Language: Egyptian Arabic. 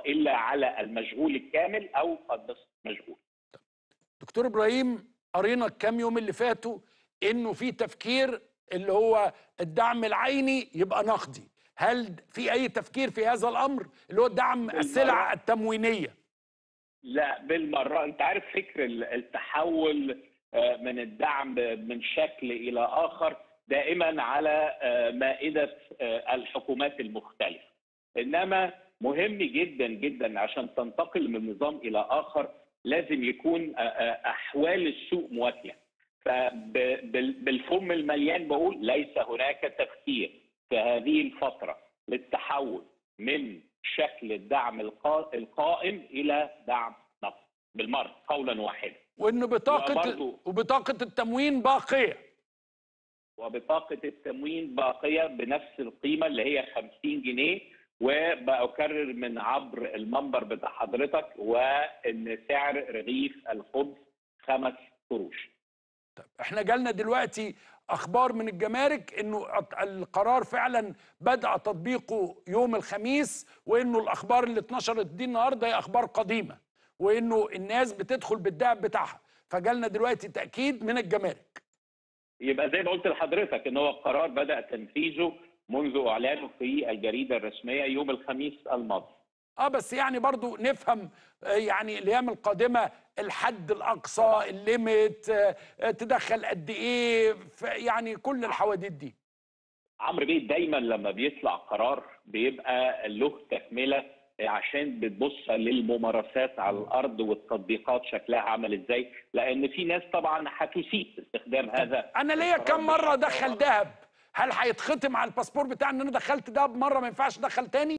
الا على المشغول الكامل او النصف مشغول دكتور ابراهيم قرينا الكام يوم اللي فاتوا انه في تفكير اللي هو الدعم العيني يبقى نقدي هل في اي تفكير في هذا الامر اللي هو دعم السلع التموينيه لا بالمره انت عارف فكر التحول آه، من الدعم من شكل الى اخر دائما على آه، مائده آه، الحكومات المختلفه انما مهم جدا جدا عشان تنتقل من نظام الى اخر لازم يكون احوال السوق مواتيه فبالفم المليان بقول ليس هناك تفكير في هذه الفتره للتحول من شكل الدعم القائم الى دعم نقد بالمره قولا واحدا وان بطاقه وبطاقه التموين باقيه وبطاقه التموين باقيه بنفس القيمه اللي هي 50 جنيه وبأكرر من عبر المنبر بتاع حضرتك وان سعر رغيف الخبز خمس قروش. طيب احنا جالنا دلوقتي اخبار من الجمارك انه القرار فعلا بدا تطبيقه يوم الخميس وانه الاخبار اللي اتنشرت دي النهارده هي اخبار قديمه وانه الناس بتدخل بالدهب بتاعها فجالنا دلوقتي تاكيد من الجمارك يبقى زي ما قلت لحضرتك ان هو القرار بدا تنفيذه منذ اعلانه في الجريده الرسميه يوم الخميس الماضي اه بس يعني برضو نفهم يعني الايام القادمه الحد الاقصى الليميت تدخل قد ايه يعني كل الحواديت دي عمرو بيه دايما لما بيطلع قرار بيبقى له تكمله عشان بتبص للممارسات على الارض والتطبيقات شكلها عامل ازاي لان في ناس طبعا هتسيء استخدام هذا انا ليا كم مره ادخل ذهب هل هيتختم على الباسبور بتاعي ان انا دخلت دهب مره ما ينفعش ادخل تاني